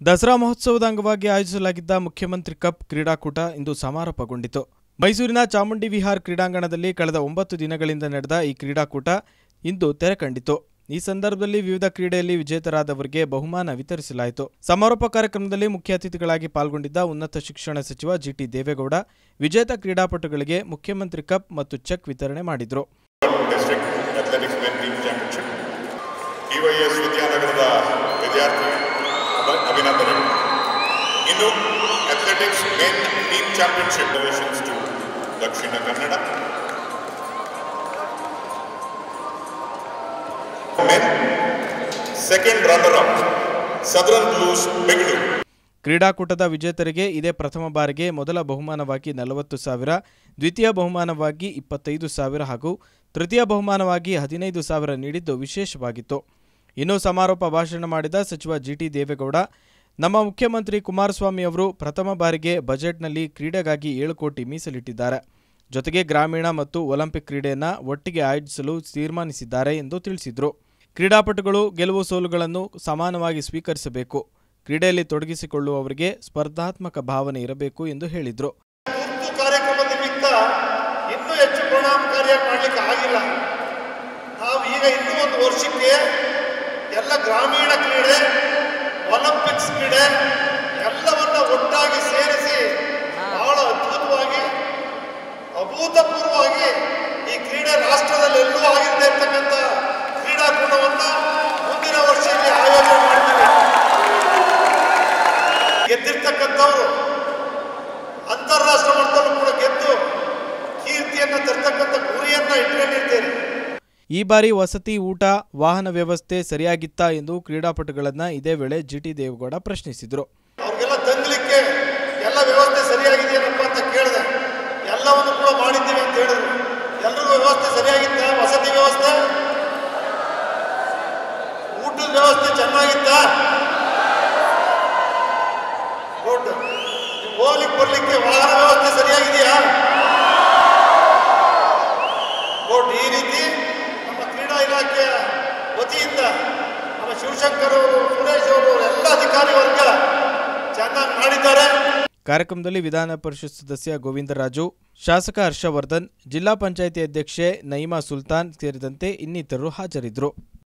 ದಸರಾ ಮಹೋತ್ಸವದ ಅಂಗವಾಗಿ ಆಯೋಜಿಸಲಾಗಿದ್ದ ಮುಖ್ಯಮಂತ್ರಿ ಕಪ್ ಕ್ರೀಡಾಕೂಟ ಇಂದು ಸಮಾರೋಪಗೊಂಡಿತು ಮೈಸೂರಿನ ಚಾಮುಂಡಿ ವಿಹಾರ್ ಕ್ರೀಡಾಂಗಣದಲ್ಲಿ ಕಳೆದ ಒಂಬತ್ತು ದಿನಗಳಿಂದ ನಡೆದ ಈ ಕ್ರೀಡಾಕೂಟ ಇಂದು ತೆರೆ ಕಂಡಿತು ಈ ಸಂದರ್ಭದಲ್ಲಿ ವಿವಿಧ ಕ್ರೀಡೆಯಲ್ಲಿ ವಿಜೇತರಾದವರಿಗೆ ಬಹುಮಾನ ವಿತರಿಸಲಾಯಿತು ಸಮಾರೋಪ ಕಾರ್ಯಕ್ರಮದಲ್ಲಿ ಮುಖ್ಯ ಅತಿಥಿಗಳಾಗಿ ಪಾಲ್ಗೊಂಡಿದ್ದ ಉನ್ನತ ಶಿಕ್ಷಣ ಸಚಿವ ಜಿಟಿ ದೇವೇಗೌಡ ವಿಜೇತ ಕ್ರೀಡಾಪಟುಗಳಿಗೆ ಮುಖ್ಯಮಂತ್ರಿ ಕಪ್ ಮತ್ತು ಚೆಕ್ ವಿತರಣೆ ಮಾಡಿದರು district athletics men team championship DYES ವಿದ್ಯಾನಗರದ ವಿದ್ಯಾರ್ಥಿ ಅಭ- ಅಭಿನಂದನೆಗಳು ಇನ್ನು athletics men team championship donations to Dakshina Kannada men second runner up Southern Blues Bengaluru ಕ್ರೀಡಾಕೂಟದ ವಿಜೇತರಿಗೆ ಇದೇ ಪ್ರಥಮ ಬಾರಿಗೆ ಮೊದಲ ಬಹುಮಾನವಾಗಿ ನಲವತ್ತು ಸಾವಿರ ದ್ವಿತೀಯ ಬಹುಮಾನವಾಗಿ ಇಪ್ಪತ್ತೈದು ಸಾವಿರ ಹಾಗೂ ತೃತೀಯ ಬಹುಮಾನವಾಗಿ ಹದಿನೈದು ಸಾವಿರ ನೀಡಿದ್ದು ವಿಶೇಷವಾಗಿತ್ತು ಇನ್ನು ಸಮಾರೋಪ ಭಾಷಣ ಮಾಡಿದ ಸಚಿವ ಜಿಟಿ ದೇವೇಗೌಡ ನಮ್ಮ ಮುಖ್ಯಮಂತ್ರಿ ಕುಮಾರಸ್ವಾಮಿ ಅವರು ಪ್ರಥಮ ಬಾರಿಗೆ ಬಜೆಟ್ನಲ್ಲಿ ಕ್ರೀಡೆಗಾಗಿ ಏಳು ಕೋಟಿ ಮೀಸಲಿಟ್ಟಿದ್ದಾರೆ ಜೊತೆಗೆ ಗ್ರಾಮೀಣ ಮತ್ತು ಒಲಿಂಪಿಕ್ ಕ್ರೀಡೆಯನ್ನು ಒಟ್ಟಿಗೆ ಆಯೋಜಿಸಲು ತೀರ್ಮಾನಿಸಿದ್ದಾರೆ ಎಂದು ತಿಳಿಸಿದರು ಕ್ರೀಡಾಪಟುಗಳು ಗೆಲುವು ಸೋಲುಗಳನ್ನು ಸಮಾನವಾಗಿ ಸ್ವೀಕರಿಸಬೇಕು ಕ್ರೀಡೆಯಲ್ಲಿ ತೊಡಗಿಸಿಕೊಳ್ಳುವವರಿಗೆ ಸ್ಪರ್ಧಾತ್ಮಕ ಭಾವನೆ ಇರಬೇಕು ಎಂದು ಹೇಳಿದರು ತುರ್ತು ಕಾರ್ಯಕ್ರಮ ನಿಮಿತ್ತ ಇನ್ನೂ ಹೆಚ್ಚು ಪರಿಣಾಮಕಾರಿಯಾಗಿ ಮಾಡಲಿಕ್ಕೆ ಆಗಿಲ್ಲ ನಾವು ಈಗ ಇನ್ನೂ ಒಂದು ವರ್ಷಕ್ಕೆ ಎಲ್ಲ ಗ್ರಾಮೀಣ ಕ್ರೀಡೆ ಒಲಿಂಪಿಕ್ಸ್ ಕ್ರೀಡೆ ಎಲ್ಲವನ್ನ ಒಟ್ಟಾಗಿ ಸೇರಿಸಿ ಬಹಳ ಅದ್ಭುತವಾಗಿ ಅಭೂತಪೂರ್ವವಾಗಿ ಈ ಕ್ರೀಡೆ ರಾಷ್ಟ್ರದಲ್ಲಿ ಎಲ್ಲೂ ಆಗಿರದೆ ಇರ್ತಕ್ಕಂಥ ಕ್ರೀಡಾಕೂಟವನ್ನು ಮುಂದಿನ ವರ್ಷಕ್ಕೆ ಆಯೋಜನೆ ಮಾಡ್ತೀವಿ ಗೆದ್ದಿರ್ತಕ್ಕಂಥವ್ರು ಅಂತಾರಾಷ್ಟ್ರ ಮಟ್ಟದಲ್ಲೂ ಕೂಡ ಗೆದ್ದು ಕೀರ್ತಿಯನ್ನು ತರ್ತಕ್ಕಂಥ ಗುರಿಯನ್ನ ಇಟ್ಕೊಂಡಿರ್ತೇನೆ ಈ ಬಾರಿ ವಸತಿ ಊಟ ವಾಹನ ವ್ಯವಸ್ಥೆ ಸರಿಯಾಗಿತ್ತಾ ಎಂದು ಕ್ರೀಡಾಪಟುಗಳನ್ನ ಇದೇ ವೇಳೆ ಜಿಟಿ ದೇವೇಗೌಡ ಪ್ರಶ್ನಿಸಿದರು ಅವ್ರಿಗೆಲ್ಲ ತಂಗ್ಲಿಕ್ಕೆ ಎಲ್ಲ ವ್ಯವಸ್ಥೆ ಸರಿಯಾಗಿದೆಯೇನಪ್ಪ ಅಂತ ಕೇಳಿದೆ ಎಲ್ಲವನ್ನು ಕೂಡ ಮಾಡಿದ್ದೀವಿ ಅಂತ ಹೇಳಿದ್ರು ಎಲ್ರಿಗೂ ವ್ಯವಸ್ಥೆ ಸರಿಯಾಗಿತ್ತ ವಸತಿ ವ್ಯವಸ್ಥೆ ಊಟದ ವ್ಯವಸ್ಥೆ ಚೆನ್ನಾಗಿತ್ತ ಗುಡ್ ನೀವು ಹೋಗ್ಲಿಕ್ಕೆ ಬರ್ಲಿಕ್ಕೆ ವಾಹನ ವ್ಯವಸ್ಥೆ ಸರಿಯಾಗಿದೆಯಾ ಗುಡ್ ಈ ರೀತಿ ನಮ್ಮ ಕ್ರೀಡಾ ಇಲಾಖೆಯ ವತಿಯಿಂದ ನಮ್ಮ ಶಿವಶಂಕರ್ ಅವರು ಸುರೇಶ್ ಅವರು ಎಲ್ಲ ಅಧಿಕಾರಿ ವರ್ಗ ಚೆನ್ನಾಗಿ ಮಾಡಿದ್ದಾರೆ ಕಾರ್ಯಕ್ರಮದಲ್ಲಿ ವಿಧಾನ ಪರಿಷತ್ ಸದಸ್ಯ ಗೋವಿಂದರಾಜು ಶಾಸಕ ಹರ್ಷವರ್ಧನ್ ಜಿಲ್ಲಾ ಪಂಚಾಯಿತಿ ಅಧ್ಯಕ್ಷೆ ನಯಿಮಾ ಸುಲ್ತಾನ್ ಸೇರಿದಂತೆ ಇನ್ನಿತರರು ಹಾಜರಿದ್ದರು